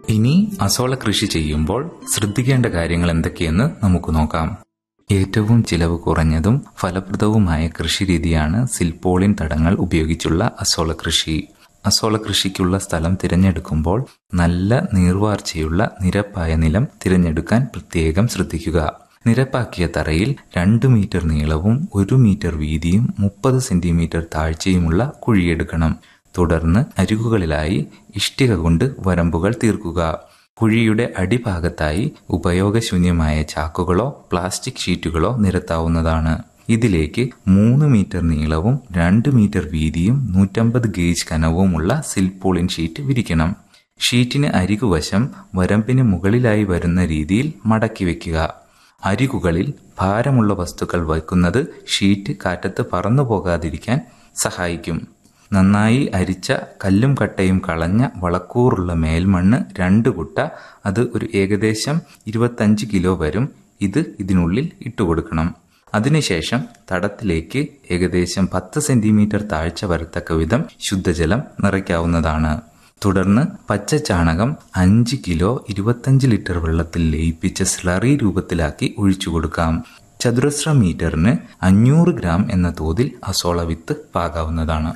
ഇനി അസോള കൃഷി ചെയ്യുമ്പോൾ ശ്രദ്ധിക്കേണ്ട കാര്യങ്ങൾ എന്തൊക്കെയെന്ന് നമുക്ക് നോക്കാം ഏറ്റവും ചിലവ് കുറഞ്ഞതും ഫലപ്രദവുമായ കൃഷിരീതിയാണ് സിൽപോളിൻ തടങ്ങൾ ഉപയോഗിച്ചുള്ള അസോള കൃഷി അസോള കൃഷിക്കുള്ള സ്ഥലം തിരഞ്ഞെടുക്കുമ്പോൾ നല്ല നീർവാർച്ചയുള്ള നിരപ്പായ നിലം തിരഞ്ഞെടുക്കാൻ പ്രത്യേകം ശ്രദ്ധിക്കുക നിരപ്പാക്കിയ തറയിൽ രണ്ട് മീറ്റർ നീളവും ഒരു മീറ്റർ വീതിയും മുപ്പത് സെന്റിമീറ്റർ താഴ്ചയുമുള്ള കുഴിയെടുക്കണം തുടർന്ന് അരികുകളിലായി ഇഷ്ടിക കൊണ്ട് വരമ്പുകൾ തീർക്കുക കുഴിയുടെ അടിഭാഗത്തായി ഉപയോഗശൂന്യമായ ചാക്കുകളോ പ്ലാസ്റ്റിക് ഷീറ്റുകളോ നിരത്താവുന്നതാണ് ഇതിലേക്ക് മൂന്ന് മീറ്റർ നീളവും രണ്ട് മീറ്റർ വീതിയും നൂറ്റമ്പത് ഗേജ് കനവുമുള്ള സിൽപോളിൻ ഷീറ്റ് വിരിക്കണം ഷീറ്റിന് അരികുവശം വരമ്പിന് മുകളിലായി വരുന്ന രീതിയിൽ മടക്കി വെക്കുക അരികുകളിൽ ഭാരമുള്ള വസ്തുക്കൾ വയ്ക്കുന്നത് ഷീറ്റ് കാറ്റത്ത് പറന്നു പോകാതിരിക്കാൻ സഹായിക്കും നന്നായി അരിച്ച കല്ലും കട്ടയും കളഞ്ഞ വളക്കൂറുള്ള മേൽമണ്ണ് രണ്ട് കുട്ട അത് ഒരു ഏകദേശം ഇരുപത്തഞ്ച് കിലോ വരും ഇത് ഇതിനുള്ളിൽ ഇട്ടുകൊടുക്കണം അതിനുശേഷം തടത്തിലേക്ക് ഏകദേശം പത്ത് സെന്റിമീറ്റർ താഴ്ച വരത്തക്ക വിധം ശുദ്ധജലം നിറയ്ക്കാവുന്നതാണ് തുടർന്ന് പച്ച ചാണകം അഞ്ച് കിലോ ഇരുപത്തഞ്ച് ലിറ്റർ വെള്ളത്തിൽ ലയിപ്പിച്ച സ്ലറി രൂപത്തിലാക്കി ഒഴിച്ചു കൊടുക്കാം ചതുരശ്ര മീറ്ററിന് അഞ്ഞൂറ് ഗ്രാം എന്ന തോതിൽ അസോള വിത്ത് പാകാവുന്നതാണ്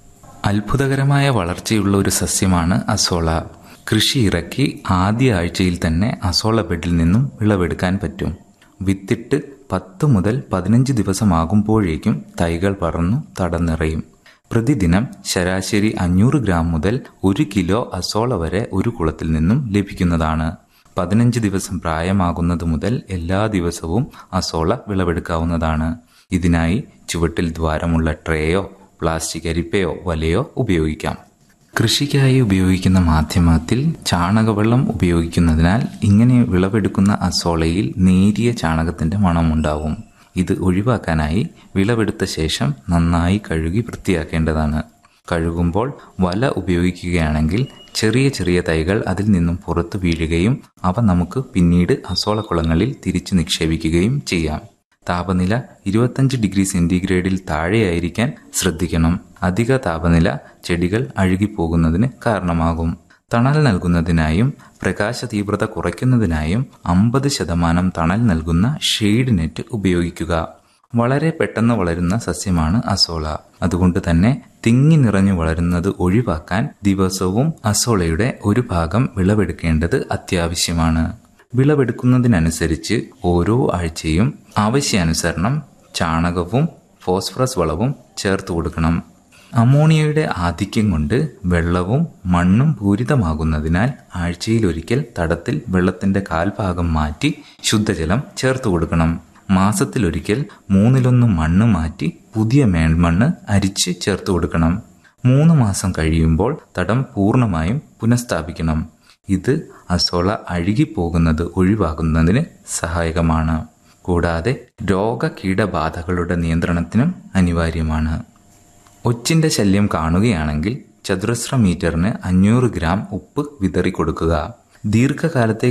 അത്ഭുതകരമായ വളർച്ചയുള്ള ഒരു സസ്യമാണ് അസോള കൃഷി ഇറക്കി ആദ്യ ആഴ്ചയിൽ തന്നെ അസോള ബെഡിൽ നിന്നും വിളവെടുക്കാൻ പറ്റും വിത്തിട്ട് പത്ത് മുതൽ പതിനഞ്ച് ദിവസമാകുമ്പോഴേക്കും തൈകൾ പറന്നു തടന്നിറയും പ്രതിദിനം ശരാശരി അഞ്ഞൂറ് ഗ്രാം മുതൽ ഒരു കിലോ അസോള വരെ ഒരു കുളത്തിൽ നിന്നും ലഭിക്കുന്നതാണ് പതിനഞ്ച് ദിവസം പ്രായമാകുന്നത് മുതൽ എല്ലാ ദിവസവും അസോള വിളവെടുക്കാവുന്നതാണ് ഇതിനായി ചുവട്ടിൽ ദ്വാരമുള്ള ട്രേയോ പ്ലാസ്റ്റിക് അരിപ്പയോ വലയോ ഉപയോഗിക്കാം കൃഷിക്കായി ഉപയോഗിക്കുന്ന മാധ്യമത്തിൽ ചാണകവെള്ളം ഉപയോഗിക്കുന്നതിനാൽ ഇങ്ങനെ വിളവെടുക്കുന്ന അസോളയിൽ നേരിയ ചാണകത്തിന്റെ മണമുണ്ടാവും ഇത് ഒഴിവാക്കാനായി വിളവെടുത്ത ശേഷം നന്നായി കഴുകി വൃത്തിയാക്കേണ്ടതാണ് കഴുകുമ്പോൾ വല ഉപയോഗിക്കുകയാണെങ്കിൽ ചെറിയ ചെറിയ തൈകൾ അതിൽ നിന്നും പുറത്തു വീഴുകയും അവ നമുക്ക് പിന്നീട് അസോളക്കുളങ്ങളിൽ തിരിച്ചു നിക്ഷേപിക്കുകയും ചെയ്യാം താപനില ഇരുപത്തഞ്ച് ഡിഗ്രി സെന്റിഗ്രേഡിൽ താഴെയായിരിക്കാൻ ശ്രദ്ധിക്കണം അധിക താപനില ചെടികൾ അഴുകിപ്പോകുന്നതിന് കാരണമാകും തണൽ നൽകുന്നതിനായും പ്രകാശ തീവ്രത കുറയ്ക്കുന്നതിനായും അമ്പത് ശതമാനം തണൽ നൽകുന്ന ഷെയ്ഡ് നെറ്റ് ഉപയോഗിക്കുക വളരെ പെട്ടെന്ന് വളരുന്ന സസ്യമാണ് അസോള അതുകൊണ്ട് തന്നെ തിങ്ങി നിറഞ്ഞു വളരുന്നത് ഒഴിവാക്കാൻ ദിവസവും അസോളയുടെ ഒരു ഭാഗം വിളവെടുക്കേണ്ടത് അത്യാവശ്യമാണ് വിളവെടുക്കുന്നതിനനുസരിച്ച് ഓരോ ആഴ്ചയും ആവശ്യാനുസരണം ചാണകവും ഫോസ്ഫറസ് വളവും ചേർത്ത് കൊടുക്കണം അമോണിയയുടെ ആധിക്യം കൊണ്ട് വെള്ളവും മണ്ണും പൂരിതമാകുന്നതിനാൽ ആഴ്ചയിലൊരിക്കൽ തടത്തിൽ വെള്ളത്തിന്റെ കാൽഭാഗം മാറ്റി ശുദ്ധജലം ചേർത്ത് കൊടുക്കണം മാസത്തിലൊരിക്കൽ മൂന്നിലൊന്ന് മണ്ണ് മാറ്റി പുതിയ മേൽമണ്ണ് അരിച്ച് ചേർത്ത് കൊടുക്കണം മൂന്ന് മാസം കഴിയുമ്പോൾ തടം പൂർണ്ണമായും പുനഃസ്ഥാപിക്കണം ഇത് അസോള അഴുകിപ്പോകുന്നത് ഒഴിവാക്കുന്നതിന് സഹായകമാണ് കൂടാതെ രോഗ കീടബാധകളുടെ നിയന്ത്രണത്തിനും അനിവാര്യമാണ് ഒച്ചിന്റെ ശല്യം കാണുകയാണെങ്കിൽ ചതുരശ്ര മീറ്ററിന് അഞ്ഞൂറ് ഗ്രാം ഉപ്പ് വിതറി കൊടുക്കുക ദീർഘകാലത്തെ